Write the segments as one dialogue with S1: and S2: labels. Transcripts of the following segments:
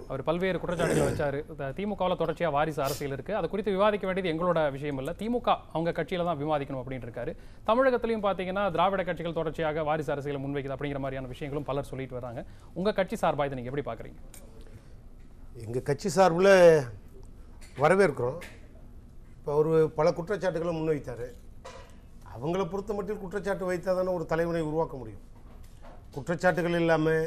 S1: அவர் பல்வேறு குற்றச்சாட்டுகளை வச்சாரு திமுகவில் தொடர்ச்சியா வாரிசு அரசியல் இருக்கு அது குறித்து விவாதிக்க வேண்டியது எங்களோட விஷயம் இல்ல திமுக அவங்க கட்சியில தான் விவாதிக்கணும் அப்படின்னு இருக்காரு தமிழகத்திலையும் பாத்தீங்கன்னா திராவிட கட்சிகள் தொடர்ச்சியாக வாரிசு அரசியலை முன்வைக்குது அப்படிங்கிற மாதிரியான விஷயங்களும் பலர் சொல்லிட்டு வராங்க உங்க கட்சி சார்பா இதை நீங்க எப்படி பாக்குறீங்க
S2: எங்கள் கட்சி சார்பில் வரவேற்கிறோம் இப்போ அவர் பல குற்றச்சாட்டுகளை முன்வைத்தார் அவங்கள பொறுத்த மட்டும் குற்றச்சாட்டு வைத்தால் தானே ஒரு தலைவனை உருவாக்க முடியும் குற்றச்சாட்டுகள் இல்லாமல்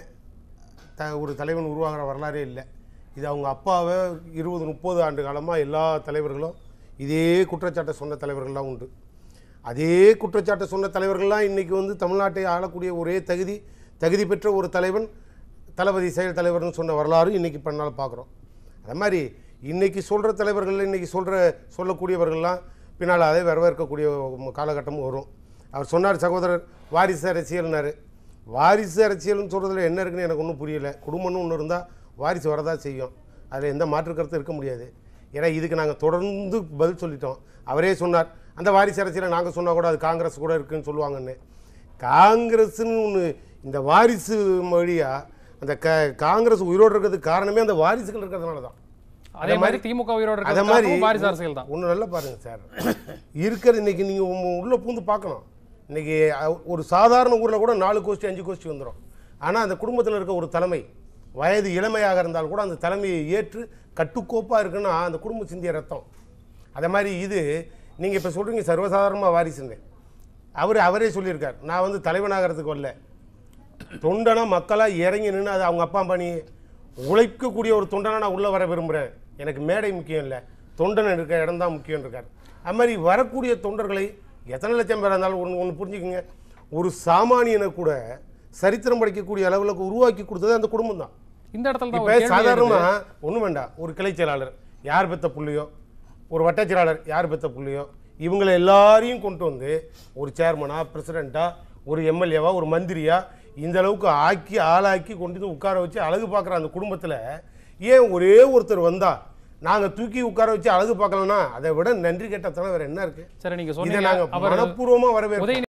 S2: த ஒரு தலைவன் உருவாகிற வரலாறே இல்லை இது அவங்க அப்பாவை இருபது முப்பது ஆண்டு காலமாக எல்லா தலைவர்களும் இதே குற்றச்சாட்டை சொன்ன தலைவர்கள்லாம் உண்டு அதே குற்றச்சாட்டை சொன்ன தலைவர்கள்லாம் இன்றைக்கி வந்து தமிழ்நாட்டை ஆளக்கூடிய ஒரே தகுதி தகுதி பெற்ற ஒரு தலைவன் தளபதி செயல் தலைவர்னு சொன்ன வரலாறு இன்றைக்கி பண்ணாலும் பார்க்குறோம் அது மாதிரி இன்றைக்கி சொல்கிற தலைவர்கள் இன்றைக்கி சொல்கிற சொல்லக்கூடியவர்கள்லாம் பின்னால் அதை வரவேற்கக்கூடிய காலகட்டமும் வரும் அவர் சொன்னார் சகோதரர் வாரிசு அரசியல்னாரு வாரிசு அரசியல்னு சொல்கிறதுல என்ன இருக்குன்னு எனக்கு ஒன்றும் புரியல குடும்பம்னு ஒன்று இருந்தால் வாரிசு வரதா செய்யும் அதில் எந்த மாற்று கருத்தும் இருக்க முடியாது ஏன்னா இதுக்கு நாங்கள் தொடர்ந்து பதில் சொல்லிட்டோம் அவரே சொன்னார் அந்த வாரிசு அரசியலை நாங்கள் சொன்னால் கூட அது காங்கிரஸ் கூட இருக்குன்னு சொல்லுவாங்கன்னு காங்கிரஸ்னு ஒன்று இந்த வாரிசு வழியாக அந்த க காங்கிரஸ் உயிரோடு இருக்கிறதுக்கு காரணமே அந்த வாரிசுகள் இருக்கிறதுனால தான்
S1: அதே மாதிரி திமுக உயிரோட
S2: அதே மாதிரி
S1: இருக்கிறது வாரிசு அரசியல் தான்
S2: ஒன்று நல்லா பாருங்க சார் இருக்கிறது இன்னைக்கு நீங்கள் உள்ளே பூந்து பார்க்கணும் இன்னைக்கு அஹ், ஒரு சாதாரண ஊரில் கூட நாலு கோஷ்டி அஞ்சு கோஷ்டி வந்துடும் ஆனால் அந்த குடும்பத்தில் இருக்க ஒரு தலைமை வயது இளமையாக இருந்தால் கூட அந்த தலைமையை ஏற்று கட்டுக்கோப்பாக இருக்குன்னா அந்த குடும்ப சிந்திய ரத்தம் அதே மாதிரி இது நீங்கள் இப்போ சொல்கிறீங்க சர்வசாதாரணமாக வாரிசுன்னு அவர் அவரே சொல்லியிருக்கார் நான் வந்து தலைவனாகிறதுக்கு வரல தொண்டனா மக்களாக இறங்கி நின்று அது அவங்க அப்பா பண்ணி உழைக்கக்கூடிய ஒரு தொண்டனா நான் உள்ளே வர விரும்புகிறேன் எனக்கு மேடை முக்கியம் இல்லை தொண்டன் இருக்க இடம் தான் முக்கியம் இருக்கார் அது மாதிரி வரக்கூடிய தொண்டர்களை எத்தனை லட்சம் பேர் இருந்தாலும் ஒன்று ஒன்று புரிஞ்சுக்குங்க ஒரு சாமானியனை கூட சரித்திரம் படைக்கக்கூடிய அளவில் உருவாக்கி கொடுத்தது அந்த குடும்பம் தான்
S1: இந்த இடத்துல தான்
S2: இப்போ
S1: ஒரு கேள்வி எழுது.
S2: சாதாரணமாக ஒன்றும் வேண்டாம் ஒரு கிளை செயலாளர் யார் பெத்த புள்ளியோ ஒரு வட்டச் செயலாளர் யார் பெத்த புள்ளியோ இவங்களை எல்லாரையும் கொண்டு வந்து ஒரு சேர்மனா பிரசிடெண்ட்டா ஒரு எம்எல்ஏவா ஒரு மந்திரியா இந்த அளவுக்கு ஆக்கி ஆளாக்கி கொண்டு வந்து உட்கார வச்சு அழகு பார்க்குற அந்த குடும்பத்தில் ஏன் ஒரே ஒருத்தர் வந்தா நாங்கள் தூக்கி உட்கார வச்சு அழகு பார்க்கலன்னா அதை விட நன்றி கேட்டத்தனம் வேற என்ன இருக்கு
S1: சரி நீங்க
S2: இதை
S1: சொன்னீங்க
S2: நாங்கள்
S1: அவர்
S2: மனப்பூர்வமாக வரவேற்கிறோம்
S1: உதய